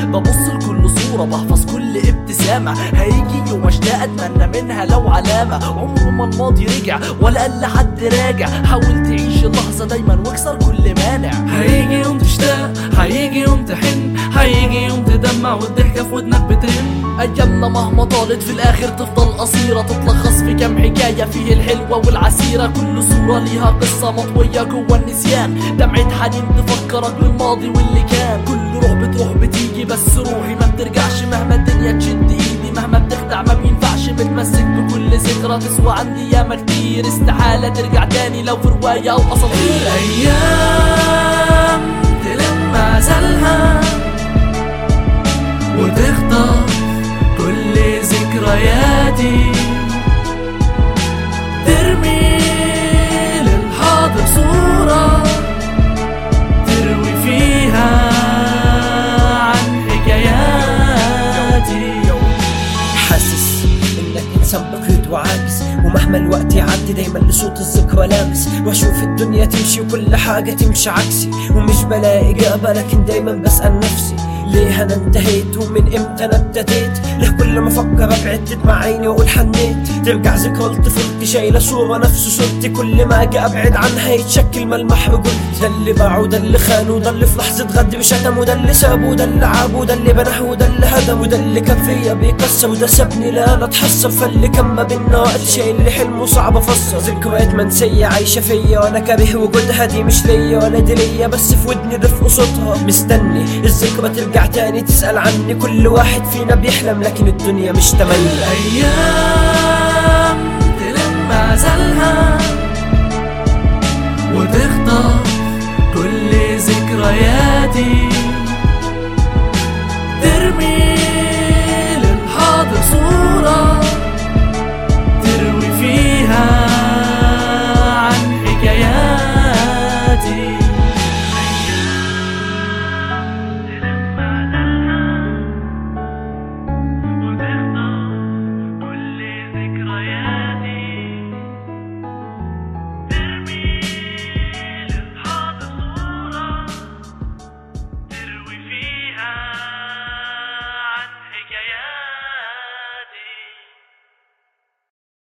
ببص لكل صورة بحفظ كل ابتسامة هيجي يوم اشتاق اتمنى منها لو علامة عمره ما الماضي رجع ولا قال لحد راجع حاول تعيش اللحظة دايما واكسر كل مانع هيجي يوم تشتاق هيجي يوم تحن هيجي يوم تدمع والضحكة في ودنك بترن ايامنا مهما طالت في الاخر تفضل قصيرة تتلخص في كام حكاية فيه الحلوة والعسيرة كل صورة ليها قصة مطوية جوه النسيان دمعة حنين تفكرك بالماضي واللي كان كل روح بتروح بتيجي بس روحي ما بترجعش مهما الدنيا تشد ايدي مهما بتخدع ما بينفعش بتمسك بكل ذكرى تسوى عندي ياما كتير استحالة ترجع تاني لو في رواية او اساطير الأيام تلم عزلها وتخطف كل ذكرياتي ترمي للحاضر صورة تروي فيها عن حكاياتي حاسس انك انسان بقيد وعاجز ومهما الوقت يعدي دايما لصوت الذكرى لامس واشوف الدنيا تمشي وكل حاجة تمشي عكسي ومش بلاقي اجابة لكن دايما بسأل نفسي ليه انا انتهيت ومن امتى انا ابتديت ليه كل ما افكر ابعد تدمع عيني واقول حنيت ترجع ذكرى لطفولتي شايله صوره نفس صورتي كل ما اجي ابعد عنها يتشكل ملمح رجولتي ده اللي باعه ده اللي خانه ده اللي في لحظه غدر شتمه ده اللي سابه ده اللي عابه ده اللي بناه وده اللي هدمه ده اللي كان فيا بيكسر وده سابني لا انا اتحسر فاللي كان ما بينا وقت شايل لي حلمه صعب افسر ذكريات منسيه عايشه فيا وانا كاره وجودها دي مش ليا ولا دي ليا بس في ودني رفق صوتها مستني الذكرى ترجع تاني تسال عني كل واحد فينا بيحلم لكن الدنيا مش تملي الأيام تلم عزلها وتخطف كل ذكرياتي ترمي